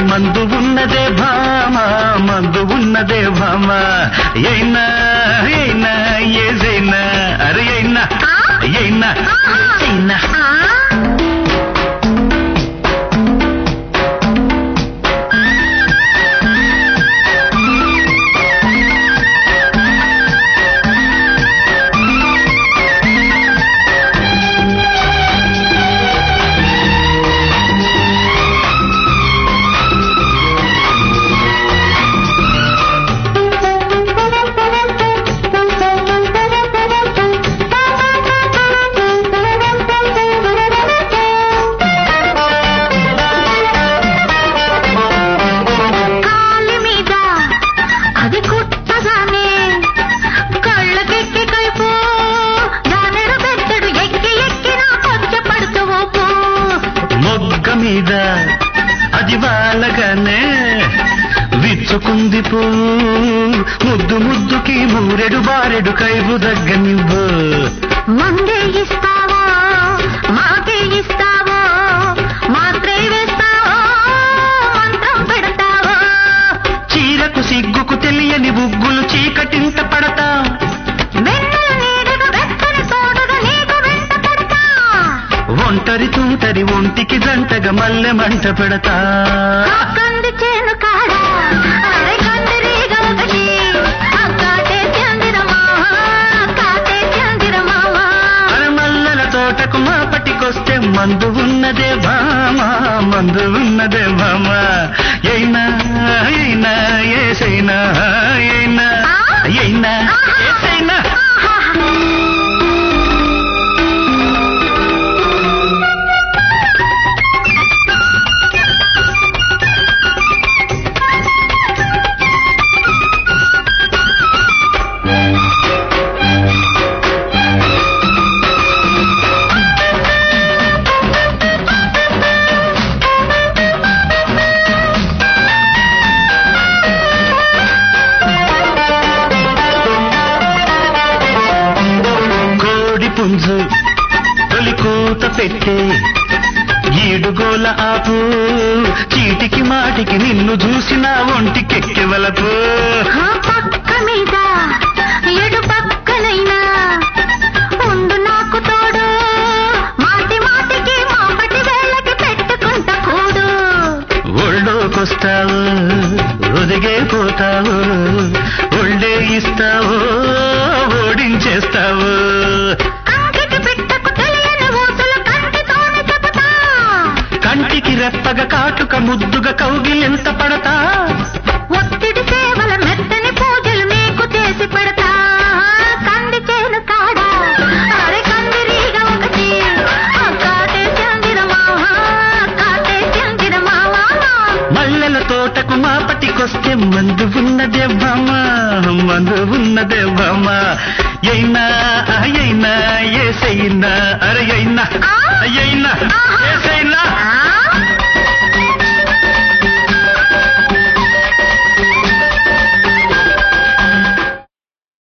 మందు ఉన్నదే భామ మందు ఉన్నదే భామ అయినా అయినా ఏదైనా అరే అయినా అయినా ఏదైనా కాలి మీద అది కుట్టగానే కళ్ళకెక్కి కైపు జానెడు బెత్తడు ఎక్కి ఎక్కి నా కొంచె పడుతూ ఊపు మొగ్గ మీద అది వాళ్ళగానే విచ్చుకుంది పూ ముద్దు ముద్దుకి మూరెడు బారెడు కైపు దగ్గనివ్వు మందే ఇస్తావో మాకే ఇస్తావో మాత్రే వేస్తావో మంత్రం పెడతావో చీరకు సిగ్గుకు తెలియని బుగ్గులు చీకటింత పడతా వెన్నెల నీడగా వెచ్చని తోడుగా నీకు వెంట పెడతా ఒంటరి తూటరి ఒంటికి జంటగా మల్లె మంట పెడతా ఆ కంది చేను కాడ అరే కందిరీగ ఒకటి అక్కాటే చందిరమా అక్కాటే చందిరమా అరమల్లల తోటకు మా పటికొస్తే మందు ఉన్నదే భామ మందు ఉన్నదే భామ అయినా అయినా ఏసైనా అయినా అయినా ఏసైనా కోడి పుంజు తొలి కూత పెట్టే ఈడుగోల ఆపు చీటికి మాటికి నిన్ను చూసిన ఒంటికెక్కి వలపు ఆ పక్క మీద ఎడు పక్కనైనా ఉండు నాకు తోడు మాటి మాటికి మాపటి వేళకి పెట్టుకుంట కూడు ఒళ్ళోకొస్తావు ఒదిగే పోతావు ఒళ్ళే ఇస్తావు ఓడించేస్తావు కంటికి పిట్టకు తెలియని ఊసులు కంటితోనే చెబుతా కంటికి రెప్పగా కాటుక ముద్దుగా కౌగిలెంత పడతా ఒత్తిడి సేవల మెత్తని పూజలు నీకు చేసి పెడతా కంది చేను కాడ అరే కందిరీగ ఒకటి అక్కాటే చందిరమా అక్కాటే చందిరమా మల్లెల తోటకు మా పటికొస్తే మందు ఉన్నదే భామ మందు ఉన్నదే భామ అయినా అయినా ఏసైనా అరే అయినా అయినా ఏసైనా